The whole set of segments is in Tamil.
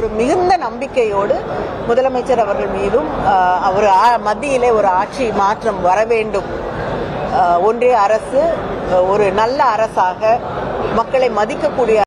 ஒரு மிகுந்த நம்பிக்கையோடு முதலமைச்சர் அவர்கள் மீதும் ஆஹ், ஒரு ஆ- மத்தியிலே ஒரு ஆட்சி மாற்றம் வர வேண்டும் ஆஹ், ஒன்றிய அரசு ஆஹ், ஒரு நல்ல அரசாக மக்களை மதிக்கக்கூடிய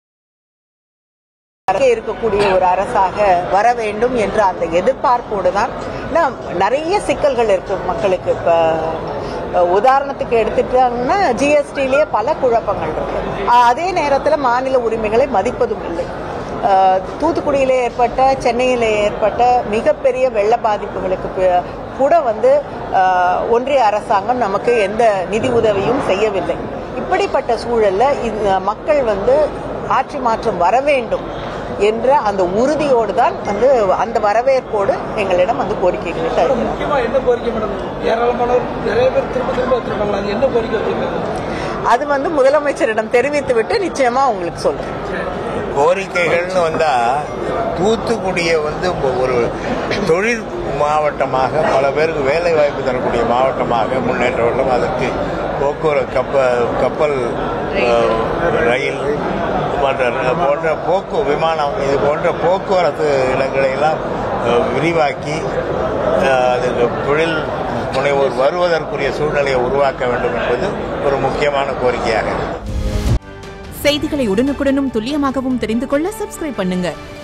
அரசே இருக்கக்கூடிய ஒரு அரசாக வர வேண்டும் என்ற அந்த எதிர்பார்ப்போடு தான் ஏன்னா, நிறைய சிக்கல்கள் இருக்கு மக்களுக்கு இப்ப அஹ், உதாரணத்துக்கு எடுத்துட்டாங்கன்னா ஜிஎஸ்டிலேயே பல குழப்பங்கள் இருக்கு அஹ், அதே நேரத்தில் மாநில உரிமைகளை மதிப்பதும் இல்லை அஹ், தூத்துக்குடியிலே ஏற்பட்ட சென்னையிலே ஏற்பட்ட மிகப்பெரிய வெள்ள பாதிப்புகளுக்கு பி- கூட வந்து அஹ், ஒன்றிய அரசாங்கம் நமக்கு எந்த நிதி உதவியும் செய்யவில்லை இப்படிப்பட்ட சூழல்ல இந்த மக்கள் வந்து ஆட்சி மாற்றம் வர வேண்டும் என்ற அந்த உறுதியோடு தான் வந்து அந்த வரவேற்போடு எங்களிடம் வந்து கோரிக்கைகளை தருகிறார் முக்கியமா என்ன கோரிக்கை மேடம் ஏராளமானவர் நிறைய பேர் திரும்ப திரும்ப வச்சிருப்பாங்களா அது என்ன கோரிக்கை வச்சிருக்காங்க அது வந்து முதலமைச்சரிடம் தெரிவித்து விட்டு நிச்சயமா உங்களுக்கு சொல்றேன் கோரிக்கைகள்னு வந்தா தூத்துக்குடியை வந்து ஒரு தொழில் மாவட்டமாக பல பேருக்கு வேலை வாய்ப்பு தரக்கூடிய மாவட்டமாக முன்னேற்ற வேண்டும் அதற்கு போக்குவரத்து கப்பல் கப்பல் அஹ், ரயில் போன்ற போன்ற போக்கு விமானம் இது போன்ற போக்குவரத்து இடங்களை எல்லாம் அஹ், விரிவாக்கி அஹ், அதுக்கு தொழில் முனைவோர் வருவதற்குரிய சூழ்நிலையை உருவாக்க வேண்டும் என்பது ஒரு முக்கியமான கோரிக்கையாக இருக்கு செய்திகளை உடனுக்குடனும் துல்லியமாகவும் தெரிந்து கொள்ள சப்ஸ்கிரைப் பண்ணுங்க